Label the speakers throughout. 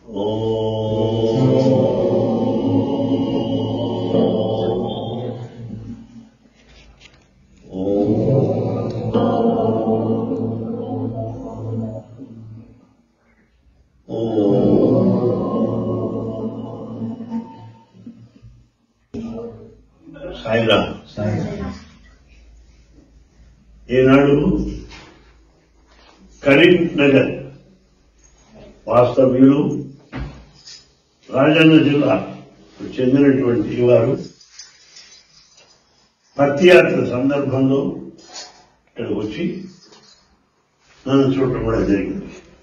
Speaker 1: సాయిరామ్ ఈనాడు కరీంనగర్ వాస్తవ్యులు రాజన్న జిల్లా చెందినటువంటి వారు పత్తియాత్ర సందర్భంలో ఇక్కడికి వచ్చి నన్ను చూడటం కూడా జరిగింది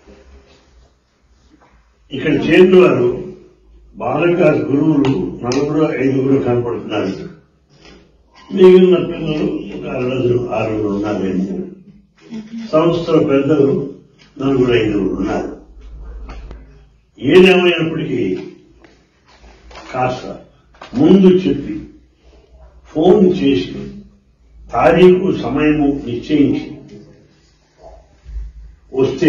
Speaker 1: ఇక్కడ చేరిన వారు బాలకాస్ గురువులు నలుగురు ఐదుగురు కనపడుతున్నారు మిగిలిన పిల్లలు ఒక అరడజను ఆరుగురు ఉన్నారు సంస్థల పెద్దలు నలుగురు ఐదుగురు ఉన్నారు ఏదేమైనప్పటికీ కాస్త ముందు చెప్పి ఫోన్ చేసి తారీఖు సమయము నిశ్చయించి వస్తే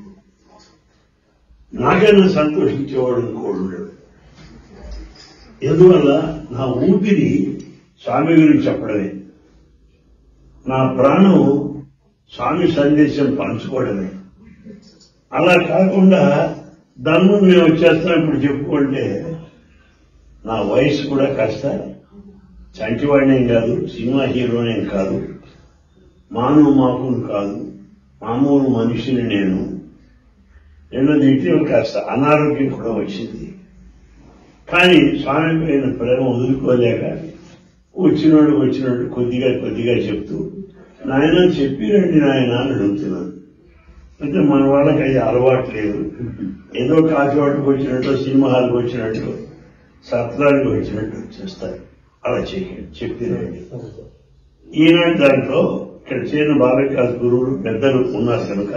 Speaker 1: నాకైనా సంతోషించేవాడు ఇంకోడు ఉండడు ఎందువల్ల నా ఊపిరి స్వామి గురించి చెప్పడమే నా ప్రాణం స్వామి సందేశం పంచుకోవడమే అలా కాకుండా దన్ను మేము వచ్చేస్తాం ఇప్పుడు చెప్పుకుంటే నా వయసు కూడా కాస్త చంటివాడినేం కాదు సినిమా హీరోనేం కాదు మానవ మాపును కాదు మామూలు మనిషిని నేను రెండోది ఇటీవల కాస్త అనారోగ్యం కూడా వచ్చింది కానీ స్వామి పైన ప్రేమ వదులుకోలేక వచ్చినోడు వచ్చినట్టు కొద్దిగా కొద్దిగా చెప్తూ నాయన చెప్పిరండి నాయన అని అడుగుతున్నాను అంటే మన వాళ్ళకి అది అలవాటు లేదు ఏదో కాఫీ వాటికి వచ్చినట్టు సినిమా హాల్కి వచ్చినట్టు సత్రానికి వచ్చినట్టు చేస్తారు అలా చేయండి చెప్పిరండి ఈనాటి దాంట్లో ఇక్కడ చేరిన బాలవికాస్ గురువులు పెద్దలు ఉన్నారు కనుక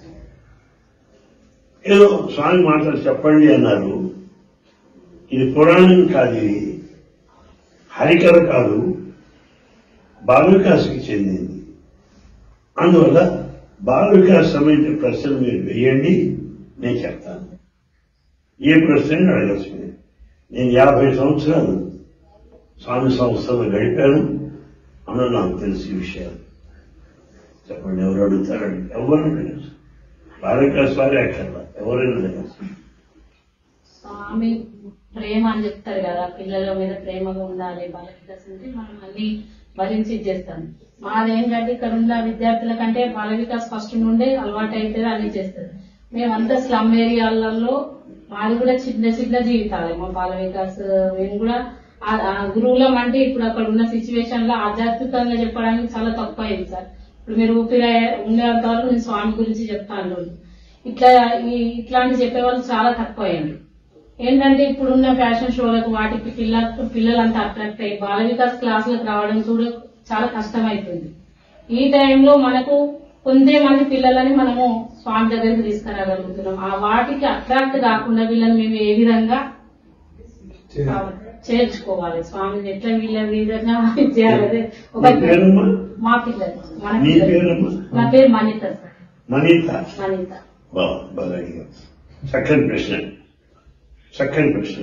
Speaker 1: ఏదో స్వామి మాటలు చెప్పండి అన్నారు ఇది పురాణం కాదు ఇది హరికథ కాదు బాల వికాస్కి చెందింది అందువల్ల బాల వికాస్ సంబంధించిన ప్రశ్నలు మీరు వేయండి నేను చెప్తాను ఏ ప్రశ్న అడగాల్సింది నేను యాభై సంవత్సరాలు స్వామి సంస్థలో గడిపాను అన్న నాకు తెలిసి విషయాలు చెప్పండి ఎవరు అడుగుతారండి ఎవరు అడగచ్చు బాల వికాస్ వారే అక్కర్లా ఎవరైనా అడగచ్చు
Speaker 2: స్వామి ప్రేమ అని చెప్తారు కదా పిల్లల మీద ప్రేమగా ఉండాలి బాల వికాస్ అంటే మనం అన్ని భరించి చేస్తాం మాదేంటంటే ఇక్కడ ఉన్న విద్యార్థుల కంటే బాల వికాస్ ఫస్ట్ నుండే అలవాటు అయితే అన్ని చేస్తారు మేమంతా స్లమ్ ఏరియాలలో మాది కూడా చిన్న చిన్న జీవితాలే మా బాల వికాస్ మేము కూడా ఆ- ఆ గురువులం అంటే ఇప్పుడు అక్కడ ఉన్న సిచ్యువేషన్ లో ఆధ్యాత్మికంగా చెప్పడానికి చాలా తక్కువ అయింది సార్ ఇప్పుడు మీరు ఊపిరి ఉండేంత వరకు నేను స్వామి గురించి చెప్తాను ఇట్లా ఈ ఇట్లాంటి చెప్పే వాళ్ళు చాలా తక్కువ అయ్యింది ఏంటంటే ఇప్పుడున్న ఫ్యాషన్ షోలకు వాటికి పిల్ల పిల్లలంతా అట్రాక్ట్ అయ్యి బాల వికాస్ క్లాసులకు రావడం కూడా చాలా కష్టమైపోయింది ఈ టైంలో మనకు కొంతే మంది పిల్లలని మనము స్వామి దగ్గరికి తీసుకురాగలుగుతున్నాం ఆ వాటికి అట్రాక్ట్ కాకుండా వీళ్ళని మేము ఏ విధంగా ఆ, చేర్చుకోవాలి స్వామిని ఎట్లా వీళ్ళ విధంగా చేయాలి అదే ఒక
Speaker 1: నీ పేరమ్మా
Speaker 2: మా పిల్లలు మన
Speaker 1: నీ
Speaker 2: పిల్లలు
Speaker 1: పేరమ్మా
Speaker 2: నా పేరు మనిత సార్
Speaker 1: మనీత
Speaker 2: మనిత
Speaker 1: బాగా బాగా అడిగావు. చక్కని ప్రశ్న చక్కని ప్రశ్న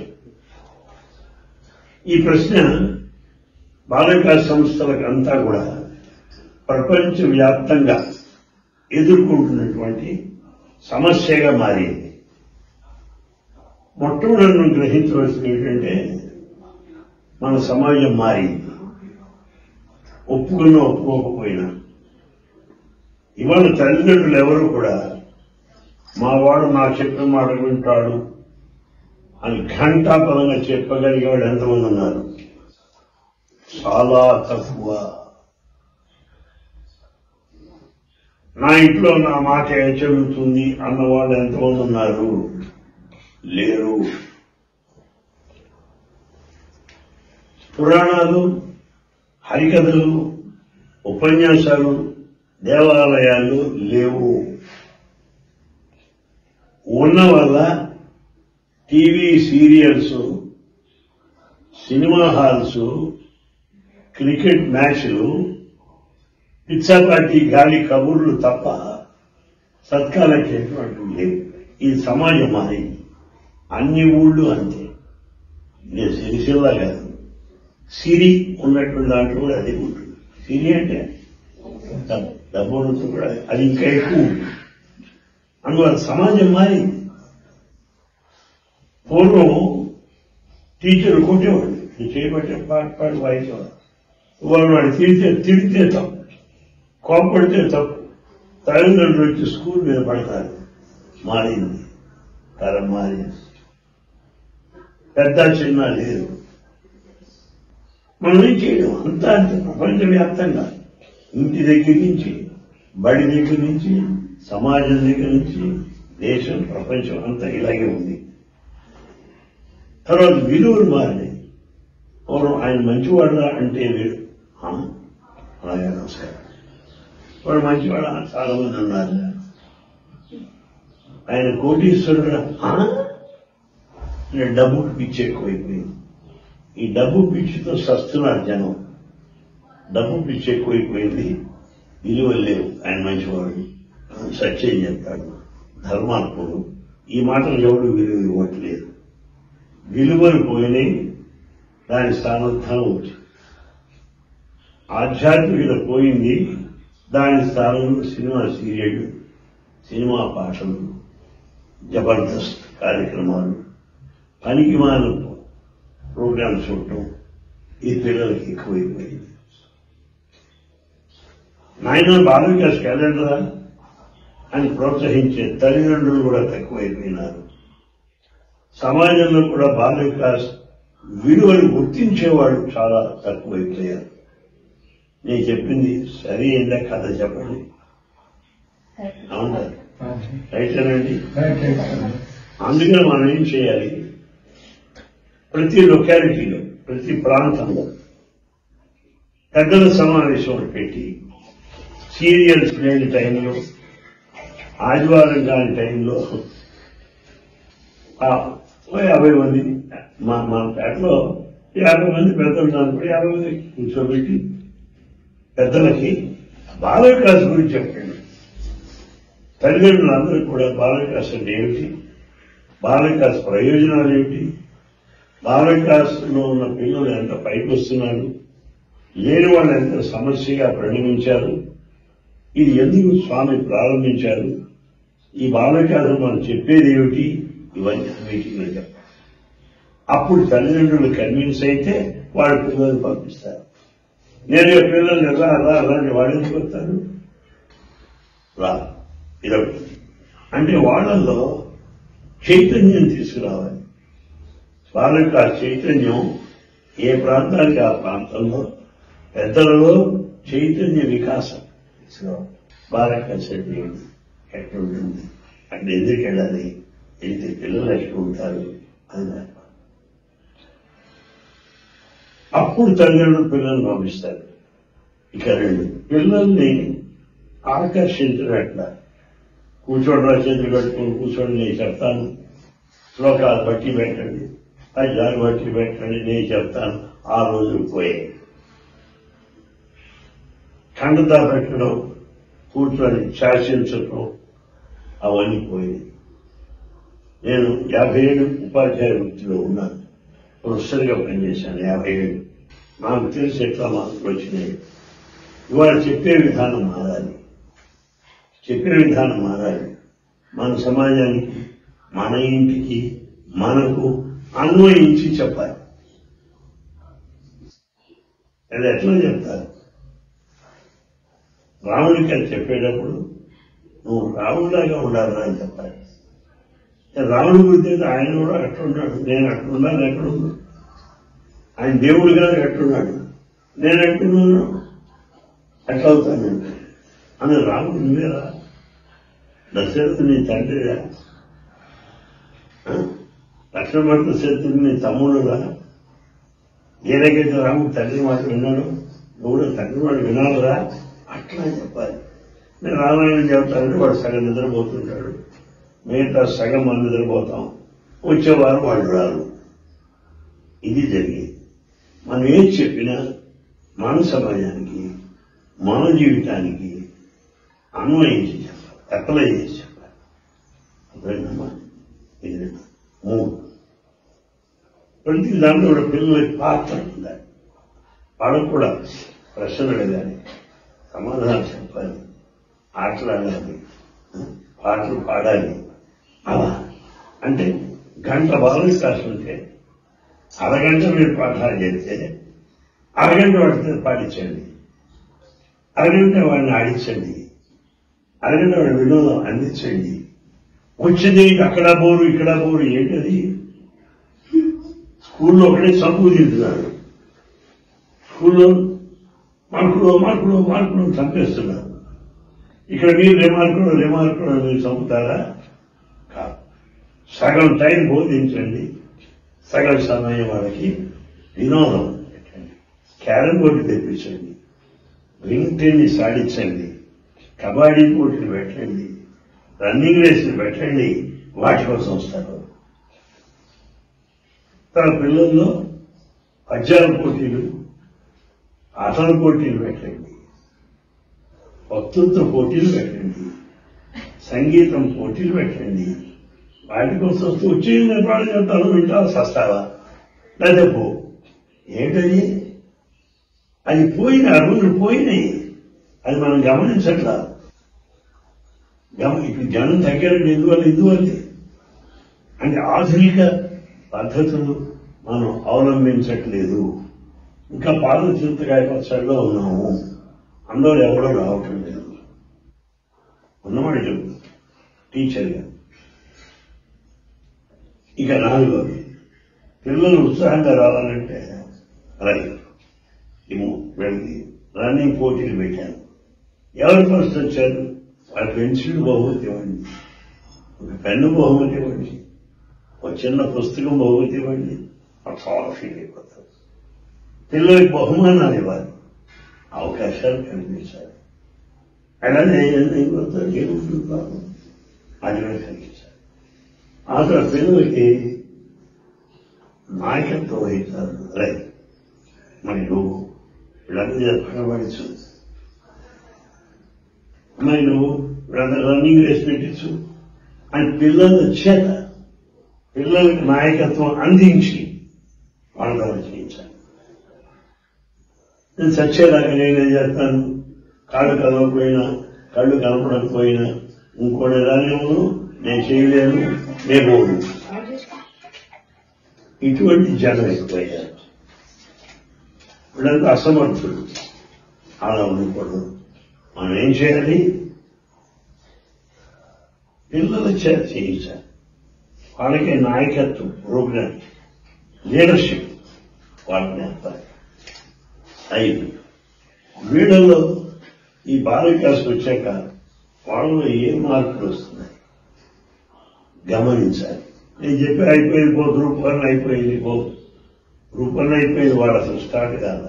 Speaker 1: ఈ ప్రశ్న బాలికా సంస్థలకు అంతా కూడా ప్రపంచవ్యాప్తంగా ఎదుర్కొంటున్నటువంటి సమస్యగా మారింది మొట్టమొదటి మనం గ్రహించవలసింది ఏంటంటే మన సమాజం మారింది ఒప్పుకున్నా ఒప్పుకోకపోయినా ఇవాళ తల్లిదండ్రులు ఎవరు కూడా మా వాడు నా చెప్పిన మాట వింటాడు అని ఘంటాపదంగా చెప్పగలిగేవాడు ఎంతమంది ఉన్నారు చాలా తక్కువ నా ఇంట్లో నా మాట ఏం చెల్లుతుంది అన్నవాళ్ళు ఎంతమంది ఉన్నారు లేరు పురాణాలు హరికథలు ఉపన్యాసాలు దేవాలయాలు లేవు ఉన్న వల్ల TV serials cinema halls cricket మ్యాచ్లు పిచ్చాపాటి గాలి కబుర్లు తప్ప సత్కాలకి ఎటువంటి లేవు ఈ సమాజం మారింది అన్ని ఊళ్ళు అంతే నేను సిరిసిల్ల కాదు సిరి ఉన్నటువంటి దాంట్లో కూడా అదే ఉంటుంది సిరి అంటే డబ్బు డబ్బు ఉన్నప్పుడు కూడా అది ఇంకా ఎక్కువ ఉంటుంది అందువల్ల సమాజం మారింది పూర్వం టీచర్ కొట్టేవాడు నువ్వు చేయబట్టే పాట పాడి వాయించేవాడు వాళ్ళు వాడు తిడితే తిడితే తప్పు కోపడితే తప్పు తల్లిదండ్రులు వచ్చి స్కూల్ మీద పడతారు మారింది తరం మారింది పెద్ద చిన్న లేదు మనం ఏం చేయడం అంతా అంతే ప్రపంచవ్యాప్తంగా ఇంటి దగ్గర నుంచి బడి దగ్గర నుంచి సమాజం దగ్గర నుంచి దేశం ప్రపంచం అంతా ఇలాగే ఉంది తర్వాత విలువలు మారినాయి పూర్వం ఆయన మంచివాడురా అంటే వీడు "ఆ, అలాగే నమస్కారం వాడు మంచివాడు చాలా మంది ఉన్నారు ఆయన కోటీశ్వరుడు డబ్బు పిచ్చి ఎక్కువైపోయింది ఈ డబ్బు పిచ్చితో సస్తున్నారు జనం డబ్బు పిచ్చి ఎక్కువైపోయింది విలువలు లేవు ఆయన మంచివాడు సత్యం చెప్తాడు ధర్మాత్ముడు ఈ మాటలు ఎవడు విలువ ఇవ్వట్లేదు విలువలు పోయినాయి దాని స్థానోత్థానం వచ్చింది ఆధ్యాత్మికత పోయింది దాని స్థానంలో సినిమా సీరియల్ సినిమా పాటలు జబర్దస్త్ కార్యక్రమాలు పనికి మాన ప్రోగ్రామ్స్ చూడటం ఈ పిల్లలకి ఎక్కువైపోయింది నాయన బాలవికాస్ క్యాలెండరా అని ప్రోత్సహించే తల్లిదండ్రులు కూడా తక్కువైపోయినారు సమాజంలో కూడా బాల వికాస్ విలువలు గుర్తించేవాళ్ళు చాలా తక్కువైపోయారు నేను చెప్పింది సరి అయిందా కథ చెప్పండి అవునా రైటేనండి అందుకని మనం ఏం చేయాలి ప్రతి లొకాలిటీలో ప్రతి ప్రాంతంలో పెద్దల సమావేశం ఒకటి పెట్టి సీరియల్స్ లేని టైంలో ఆదివారం కాని టైంలో ఆ, ఓ యాభై మంది మా మా పేటలో యాభై మంది పెద్దలు దాంట్లో యాభై మంది కూర్చోబెట్టి పెద్దలకి బాల వికాస్ గురించి చెప్పండి తల్లిదండ్రులందరూ కూడా బాల వికాస్ అంటే ఏమిటి బాల వికాస్ ప్రయోజనాలు ఏమిటి బాల వికాస్లో ఉన్న పిల్లలు ఎంత పైకి వస్తున్నారు లేని వాళ్ళు ఎంత సమస్యగా పరిణమించారు ఇది ఎందుకు స్వామి ప్రారంభించారు ఈ బాల వికాసం మనం చెప్పేది ఏమిటి ఇవన్నీ మీటింగ్లో చెప్పాలి అప్పుడు తల్లిదండ్రులు కన్విన్స్ అయితే వాళ్ళ పిల్లలు పంపిస్తారు నేను ఈ పిల్లల్ని రా రా అలాంటి వాళ్ళు ఎందుకు వస్తారు రా ఇదొకటి అంటే వాళ్ళల్లో చైతన్యం తీసుకురావాలి వాళ్ళకి ఆ చైతన్యం ఏ ప్రాంతానికి ఆ ప్రాంతంలో పెద్దలలో చైతన్య వికాసం తీసుకురావాలి బాలక శక్తి ఎట్లుంటుంది అక్కడ ఎందుకు వెళ్ళాలి వెళ్తే పిల్లలు ఎట్లా ఉంటారు అని చెప్పాలి. అప్పుడు తల్లిదండ్రులు పిల్లల్ని పంపిస్తారు ఇక రెండు పిల్లల్ని ఆకర్షించడం ఎట్లా కూర్చోండి రా చేతులు కట్టుకుని కూర్చోండి నేను చెప్తాను శ్లోకాలు బట్టి పెట్టండి పద్యాలు బట్టి పెట్టండి నేను చెప్తాను ఆ రోజులు పోయాయి ఖండతా పెట్టడం కూర్చొని శాసించడం అవన్నీ పోయాయి నేను యాభై ఏడు ఉపాధ్యాయ వృత్తిలో ఉన్నాను ప్రొఫెసర్గా పనిచేశాను యాభై ఏడు నాకు తెలిసి ఎట్లా మార్కులు వచ్చినాయి ఇవాళ చెప్పే విధానం మారాలి చెప్పే విధానం మారాలి మన సమాజానికి మన ఇంటికి మనకు అన్వయించి చెప్పాలి అది ఎట్లా చెప్తారు రాముడికి అని చెప్పేటప్పుడు నువ్వు రాముడిలాగా ఉండాలి అని చెప్పాలి రాముడి గురించి అయితే ఆయన కూడా అట్లున్నాడు నేను అట్లున్నాను ఎక్కడున్నా ఆయన దేవుడు గారు ఎట్లున్నాడు నేను ఎట్టున్నాను ఎట్లా అవుతాను అని రాముడు నువ్వేరా దశరథు నీ తండ్రిరా లక్ష్మణ శత్రుడు నీ తమ్ముడురా ఏదైతే రాముడు తండ్రి మాట విన్నాడు నువ్వు కూడా తండ్రి మాట వినాలరా అట్లా చెప్పాలి నేను రామాయణం చెప్తానంటే వాడు సగం నిద్రపోతుంటాడు మిగతా సగం మనం నిద్రపోతాం వచ్చేవారు వాళ్ళు రారు ఇది జరిగేది మనం ఏం చెప్పినా మన సమాజానికి మన జీవితానికి అన్వయించి చెప్పాలి అప్లై చేసి చెప్పాలి అర్థమైందమ్మా ఇది మూడు ప్రతి దాంట్లో కూడా పిల్లలకి పాత్ర ఉండాలి వాళ్ళకు కూడా ప్రశ్నలు అడగాలి సమాధానం చెప్పాలి ఆటలు ఆడాలి పాటలు పాడాలి అలా అంటే గంట బాల వికాసం ఉంటే అరగంట మీరు పాఠాలు చేస్తే అరగంట వాడితే పాటించండి అరగంట వాడిని ఆడించండి అరగంట వాడి వినోదం అందించండి వచ్చింది అక్కడ బోరు ఇక్కడ బోరు ఏంటది స్కూల్లో ఒకటే చదువు తింటున్నాడు స్కూల్లో మార్కులు మార్కులు మార్కులు చంపేస్తున్నారు ఇక్కడ మీరు రిమార్కులు రిమార్కులు మీరు చంపుతారా కాదు సగం టైం బోధించండి సగం సమయం వాళ్ళకి వినోదం పెట్టండి క్యారం బోర్డు తెప్పించండి రింగ్ టెన్నిస్ ఆడించండి కబడ్డీ పోటీలు పెట్టండి రన్నింగ్ రేసులు పెట్టండి వాటి కోసం వస్తారు తన పిల్లల్లో పద్యాల పోటీలు ఆటల పోటీలు పెట్టండి వక్తృత్వ పోటీలు పెట్టండి సంగీతం పోటీలు పెట్టండి వాటి కోసం వస్తూ వచ్చి నిర్మాణం చెప్తాను వింటావు సస్తావా లేదా పో ఏంటది అది పోయిన రోజులు పోయినాయి అది మనం గమనించట్లా గమ ఇప్పుడు జనం తగ్గారండి ఎందువల్ల ఎందువల్ల అంటే ఆధునిక పద్ధతులు మనం అవలంబించట్లేదు ఇంకా పాత చింతకాయ పచ్చడిలో ఉన్నాము అందరూ ఎవరో రావటం లేదు ఉన్నవాడు చెప్పు టీచర్గా ఇక నాలుగోది పిల్లలు ఉత్సాహంగా రావాలంటే అలాగే ఏమో వెళ్ళి రన్నింగ్ పోటీలు పెట్టాను ఎవరు ఫస్ట్ వచ్చారు వాళ్ళ పెన్సిల్ బహుమతి ఇవ్వండి ఒక పెన్ను బహుమతి ఇవ్వండి ఒక చిన్న పుస్తకం బహుమతి ఇవ్వండి వాళ్ళు చాలా ఫీల్ అయిపోతారు పిల్లలకి బహుమానాలు ఇవ్వాలి అవకాశాలు కల్పించాలి అలానే అయిపోతారు ఏముంటుంది పాపం అది కూడా కలిగించాలి ఆ తర్వాత పిల్లలకి నాయకత్వం వహించాలి అలాగే మరి నువ్వు వీళ్ళందరూ కనబడించు మరి నువ్వు వీళ్ళందరూ రన్నింగ్ రేస్ పెట్టించు అని పిల్లల చేత పిల్లలకి నాయకత్వం అందించి వాళ్ళ ద్వారా చేయించాలి నేను చచ్చేదాకా నేనేం చేస్తాను కాళ్ళు కలవకపోయినా కళ్ళు కనపడకపోయినా ఇంకోటి రానేమో నేను చేయలేను నేను పోను ఇటువంటి జనం ఎక్కువయ్యారు వీళ్ళంతా అసమర్థుడు అలా ఉండకూడదు మనం ఏం చేయాలి పిల్లల చేత చేయించాలి వాళ్ళకి నాయకత్వం ప్రోగ్రామ్ లీడర్షిప్ వాళ్ళని నేర్పాలి ఐదు వీళ్ళలో ఈ బాలికాసు వచ్చాక వాళ్ళలో ఏ మార్పులు వస్తున్నాయి గమనించాలి నేను చెప్పి అయిపోయింది పో రూపాయలు అయిపోయింది పో రూపాయలు అయిపోయింది వాడు అసలు స్టార్ట్ కాదా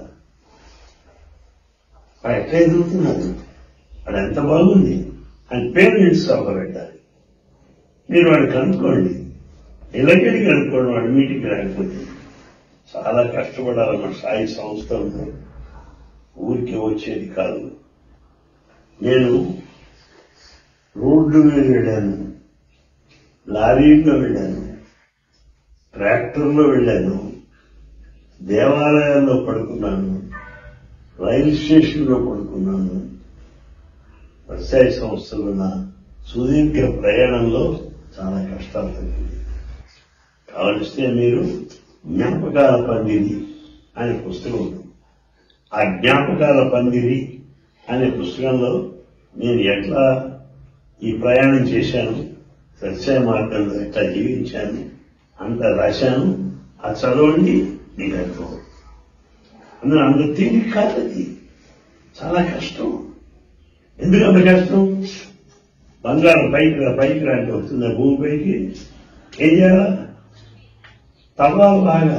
Speaker 1: వాడు ఎట్లా ఎదుగుతున్నాడు వాడు ఎంత బాగుంది అని పేరెంట్స్ సభ పెట్టాలి మీరు వాడు కనుక్కోండి ఇళ్ళకెళ్ళి కనుక్కోండి వాడు మీటింగ్ రాకపోతే చాలా కష్టపడాలన్న సాయి సంస్థ ఉంది ఊరికి వచ్చేది కాదు నేను రోడ్డు మీద వెళ్ళాను లారీలో వెళ్ళాను ట్రాక్టర్లో వెళ్ళాను దేవాలయాల్లో పడుకున్నాను రైలు స్టేషన్లో పడుకున్నాను వ్యవసాయ సంస్థలు నా సుదీర్ఘ ప్రయాణంలో చాలా కష్టాలు తగ్గింది కావలిస్తే మీరు జ్ఞాపకాల పందిరి అనే పుస్తకం ఉంది ఆ జ్ఞాపకాల పందిరి అనే పుస్తకంలో నేను ఎట్లా ఈ ప్రయాణం చేశాను సత్య మార్గంలో ఎట్లా జీవించాను అంత రాశాను ఆ చదవండి మీకు అర్థం అందులో అంత తేలిక కాదు అది చాలా కష్టం ఎందుకు అంత కష్టం బంగారం పైకి రా పైకి రాంటి వస్తుంది భూమి పైకి ఏం చేయాలా తవ్వాలి బాగా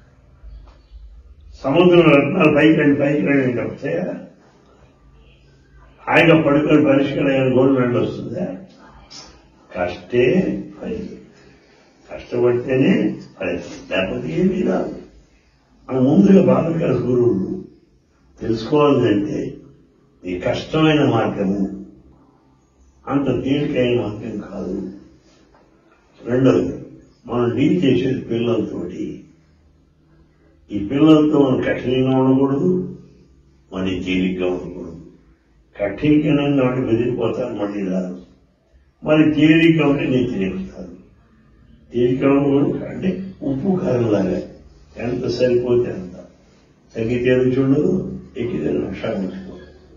Speaker 1: సముద్రం రత్నాలు పైకి రండి పైకి రండి వస్తాయా ఆయన పడుకొని పరిష్కారం గోల్డ్ మెడల్ వస్తుందా కష్టే ఫలితం కష్టపడితేనే ఫలితం లేకపోతే ఏమీ రాదు మన ముందుగా బాలకాల గురువులు తెలుసుకోవాలంటే ఈ కష్టమైన మార్గము అంత తేలికైన మార్గం కాదు రెండవది మనం డీల్ చేసేది పిల్లలతోటి ఈ పిల్లలతో మనం కఠినంగా ఉండకూడదు మరి తేలిగ్గా ఉండకూడదు కఠినంగా వాటి బెదిరిపోతారు మళ్ళీ రాదు మరి తేలిగ్గా ఉంటే నేను తినేస్తాను తేలిగ్గా ఉండకూడదు అంటే ఉప్పు కారంలాగా ఎంత సరిపోతే అంత తగ్గితే రుచి ఉండదు ఎక్కితే నష్టాలు ఉంచుకో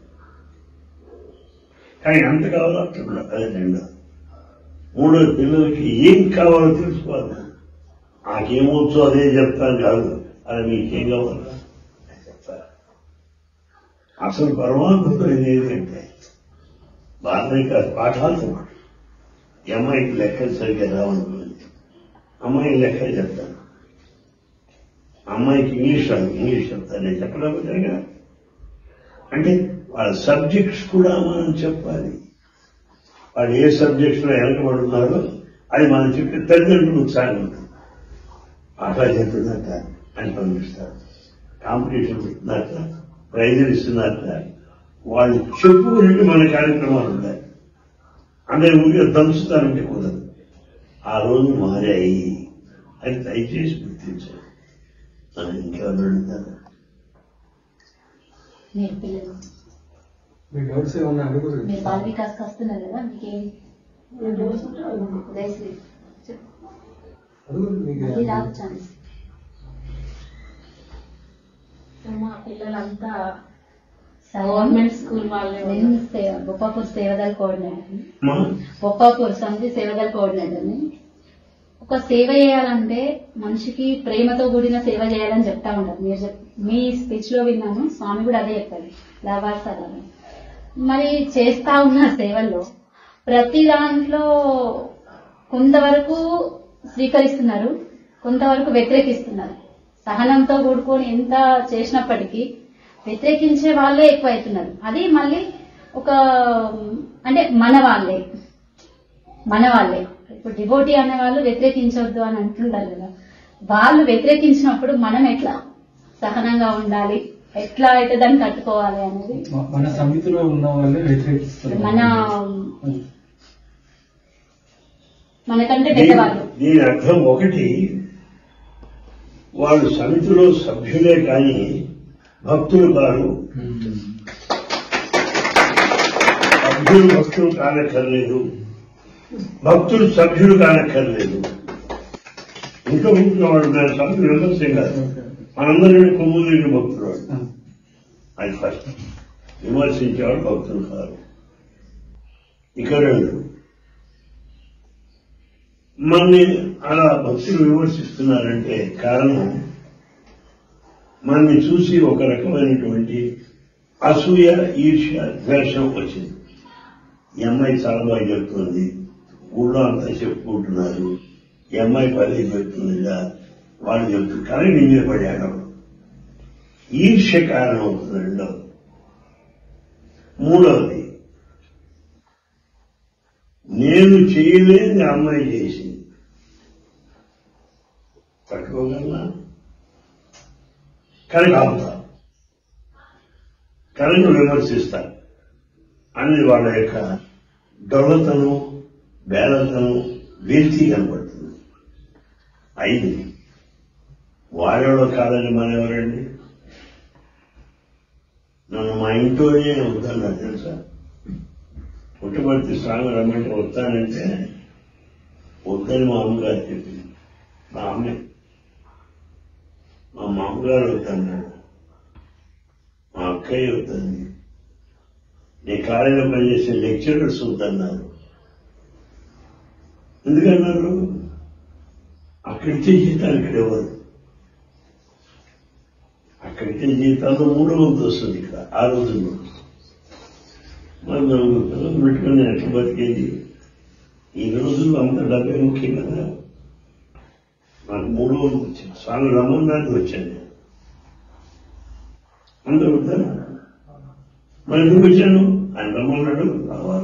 Speaker 1: కానీ ఎంత కావాలో అంటున్నా అదే రెండో మూడో పిల్లలకి ఏం కావాలో తెలుసుకోవాలి నాకేమొచ్చో అదే చెప్తాను కాదు అది మీకేం కావాలా అని చెప్తారు అసలు పరమాత్మతో ఏంటంటే బాధ్యత పాఠాలతో పాటు ఈ అమ్మాయికి లెక్కలు సరిగ్గా రావనుకోండి అమ్మాయి లెక్కలు చెప్తాను అమ్మాయికి ఇంగ్లీష్ రాదు ఇంగ్లీష్ చెప్తాను నేను చెప్పలేకపోతే అంటే వాళ్ళ సబ్జెక్ట్స్ కూడా మనం చెప్పాలి వాళ్ళు ఏ సబ్జెక్ట్స్ లో వెనకబడుతున్నారో అది మనం చెప్పి తల్లిదండ్రులు ఉత్సాహం ఉంటుంది అట్లా చెప్తున్నట్ట అని పంపిస్తారు కాంపిటీషన్ పెడుతున్నట్ట ప్రైజులు ఇస్తున్నట్ట వాళ్ళు చెప్పుకునేట్టు మన కార్యక్రమాలు ఉన్నాయి అందరి ఊరిగా దంచుతారంటే కుదరదు ఆ రోజు మారాయి అది దయచేసి గుర్తించాలి మనం ఇంకెవరు అడుగుతారు
Speaker 2: మీరు పిల్లలు
Speaker 3: మీ డౌట్స్ ఏమన్నా అడుగురు
Speaker 2: మీరు బాల వికాస్కి వస్తున్నారు కదా మీకేం దయచేసి
Speaker 3: అడుగురు
Speaker 2: మళ్ళీ
Speaker 3: మీకు
Speaker 2: రాదు ఛాన్స్ మా పిల్లలంతా గవర్నమెంట్ స్కూల్ వాళ్ళే
Speaker 4: నేను సే- బొప్పాపూర్ సేవదల్ కోఆర్డినేటర్
Speaker 1: మా
Speaker 4: బొప్పాపూర్ సమితి సేవదల్ కోఆర్డినేటర్ని ఒక సేవ చేయాలంటే మనిషికి ప్రేమతో కూడిన సేవ చేయాలని చెప్తా ఉంటారు మీరు చెప్- మీ స్పీచ్ లో విన్నాను స్వామి కూడా అదే చెప్పారు లాభార్సాల మరి చేస్తా ఉన్న సేవల్లో ప్రతి దాంట్లో కొంతవరకు స్వీకరిస్తున్నారు కొంతవరకు వ్యతిరేకిస్తున్నారు సహనంతో కూడుకొని ఎంత చేసినప్పటికీ వ్యతిరేకించే వాళ్ళే ఎక్కువ అవుతున్నారు అది మళ్ళీ ఒక అంటే మన వాళ్ళే మన వాళ్ళే ఇప్పుడు డివోటీ అనే వాళ్ళు వ్యతిరేకించొద్దు అని అంటుంటారు కదా వాళ్ళు వ్యతిరేకించినప్పుడు మనం ఎట్లా సహనంగా ఉండాలి ఎట్లా అయితే దాన్ని తట్టుకోవాలి అనేది
Speaker 3: మ- మన సమితిలో ఉన్న వాళ్ళే వ్యతిరేకిస్తారు
Speaker 4: మన
Speaker 3: అది.
Speaker 4: మనకంటే
Speaker 1: దీని
Speaker 4: పెద్దవాళ్ళు
Speaker 1: దీని అర్థం ఒకటి వాళ్ళు సమితిలో సభ్యులే కానీ భక్తులు కాదు సభ్యులు భక్తులు కానక్కర్లేదు భక్తులు సభ్యులు కానక్కర్లేదు ఇంట్లో ఇంట్లో వాళ్ళు ఉన్నారు సభ్యులు విమర్శం కాదు మనందరూ కొమ్ములు భక్తులు వాళ్ళు
Speaker 3: ఆ.
Speaker 1: అది ఫస్ట్ విమర్శించేవాడు భక్తులు కాదు ఇక రెండు మనని అలా భక్తులు విమర్శిస్తున్నారంటే కారణం మనని చూసి ఒక రకమైనటువంటి అసూయ ఈర్ష్య ద్వేషం వచ్చింది ఈ అమ్మాయి చాలా బాగా చెప్తుంది ఊళ్ళో అంతా చెప్పుకుంటున్నారు ఈ అమ్మాయి పదే చెప్తుందిగా వాళ్ళు చెప్తుంది కానీ నీ మీద పడాడు ఈర్ష్య కారణం అవుతుంది రెండవది మూడవది నేను చేయలేని ఆ అమ్మాయి చేసింది తట్టుకోగలనా కనుక ఆపుతా కనుక విమర్శిస్తా అని వాళ్ళ యొక్క దొరతనం బేలతనం వీర్తి కనపడుతుంది ఐదు వాడెవడో కాదని మనెవరండి నన్ను మా ఇంట్లోనే వద్దన్నారు తెలుసా పుట్టుబడితే స్వామి రమ్మంటే వస్తానంటే వద్దని మా అమ్మగారు చెప్పింది మా అమ్మ మా మామగారు వద్దన్నాడు మా అక్కయ్య వద్దంది నీ కాలేజీలో పనిచేసే లెక్చరర్స్ వద్దన్నారు ఎందుకన్నారు అక్కడితే జీతాలు ఇక్కడ ఇవ్వరు అక్కడితే జీతాలు మూడో వంతు వస్తుంది ఇక్కడ ఆ రోజుల్లో మరి నలుగురు పిల్లలు పెట్టుకుని ఎట్లా బతికేది ఈ రోజుల్లో అంత డబ్బే ముఖ్యం కదా నాకు మూడో వంతు వచ్చింది స్వామి రమ్మన్నానికి వచ్చాను నేను. అందరూ వద్దాను మరి ఎందుకు వచ్చాను ఆయన రమ్మన్నాడు రావాలి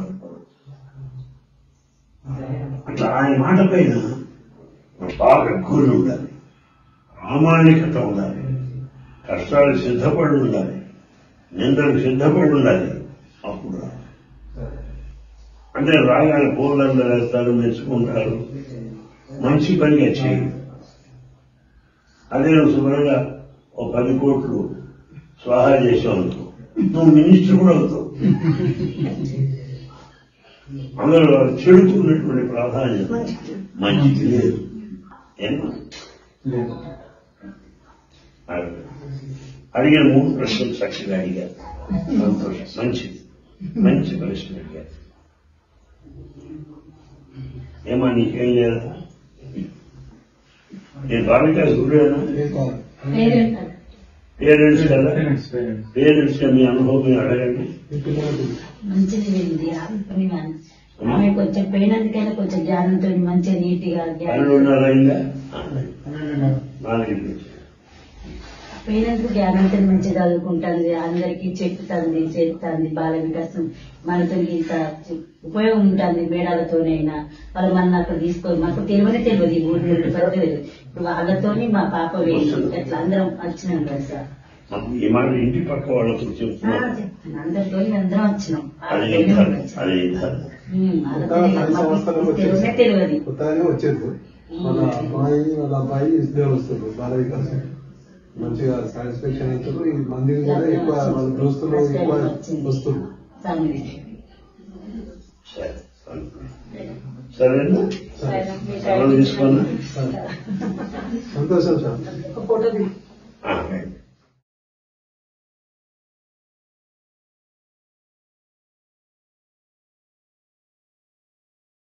Speaker 1: అట్లా ఆయన మాట పైన బాగా గురి ఉండాలి ప్రామాణికత ఉండాలి కష్టాలు సిద్ధపడి ఉండాలి నిందలకు సిద్ధపడి ఉండాలి అప్పుడు రా. అంటే రాగానే పూలందరూ వేస్తారు మెచ్చుకుంటారు మంచి పనిగా చేయి అదే నువ్వు శుభ్రంగా ఓ పది కోట్లు స్వాహా చేసావు అనుకో నువ్వు మినిస్టర్ కూడా అవుతావు అందులో చెడుకున్నటువంటి ప్రాధాన్యత మంచిది లేదు ఏమో
Speaker 3: లేదు
Speaker 1: అడగ- అడిగిన మూడు ప్రశ్నలు చక్కగా అడిగారు సంతోషం మంచిది మంచి ప్రశ్న అడిగారు ఏమా నీకేం లేదా నేను బాలిక సూర్యుడేనా
Speaker 3: ఏ కాదు
Speaker 2: పేరెంట్ అది.
Speaker 1: పేరెంట్స్ కదా
Speaker 3: పేరెంట్స్ పేరెంట్స్
Speaker 1: పేరెంట్స్ మీ అనుభవం అడగండి
Speaker 3: ఈ పిల్లలకు
Speaker 5: మంచిది వెళ్ళింది ఆమె కానీ ఆమె కొంచెం పోయినందుకైనా కొంచెం జ్ఞానంతో మంచిగా నీట్గా
Speaker 1: పనులు ఉన్నారా ఇంకా
Speaker 3: పన్నెండున్నర.
Speaker 1: నాలుగు
Speaker 5: పోయినందుకు జ్ఞానంతో మంచిగా చదువుకుంటుంది అందరికీ చెప్తుంది చేస్తుంది బాల వికాసం మనతో ఇంత ఉపయోగం ఉంటుంది మేడాలతోనైనా వాళ్ళు మన అక్కడ తీసుకొని మాకు తెలియని తెలియదు ఈ ఊరి నుండి తెలియదు ఇప్పుడు వాళ్ళతోని మా పాప వేసి అట్లా అందరం వచ్చినాం కదా సార్
Speaker 1: ఈ మాట ఇంటి పక్క వాళ్ళతో
Speaker 5: ఆ,
Speaker 1: చెప్తున్నారు
Speaker 5: చెప్తాను. అందరితో అందరం వచ్చినాం
Speaker 1: అది
Speaker 5: వాళ్ళతోనే
Speaker 1: ధర్మం
Speaker 5: వచ్చినాం.
Speaker 1: అది ధర్మం
Speaker 5: ఉమ్, వాళ్ళతోనే
Speaker 3: కొత్తగా పది
Speaker 5: మాకు
Speaker 3: సంవత్సరాలకు
Speaker 5: తెలియనే
Speaker 3: వచ్చేది
Speaker 5: తెలియదు
Speaker 3: కొత్తగానే వచ్చేది వాళ్ళ అబ్బాయి వాళ్ళ అబ్బాయి ఇద్దరు వస్తారు బాల వికాసం మంచిగా సాటిస్ఫాక్షన్ అవుతారు ఈ మంది కూడా ఎక్కువ వాళ్ళ దోస్తులు ఎక్కువ వస్తారు
Speaker 5: స్వామి
Speaker 1: సరే సరేనా
Speaker 2: సరే, మీ
Speaker 1: సెలవు తీసుకున్నా
Speaker 3: సంతోషం సార్
Speaker 5: ఒక ఫోటో
Speaker 1: ఆ, రైట్.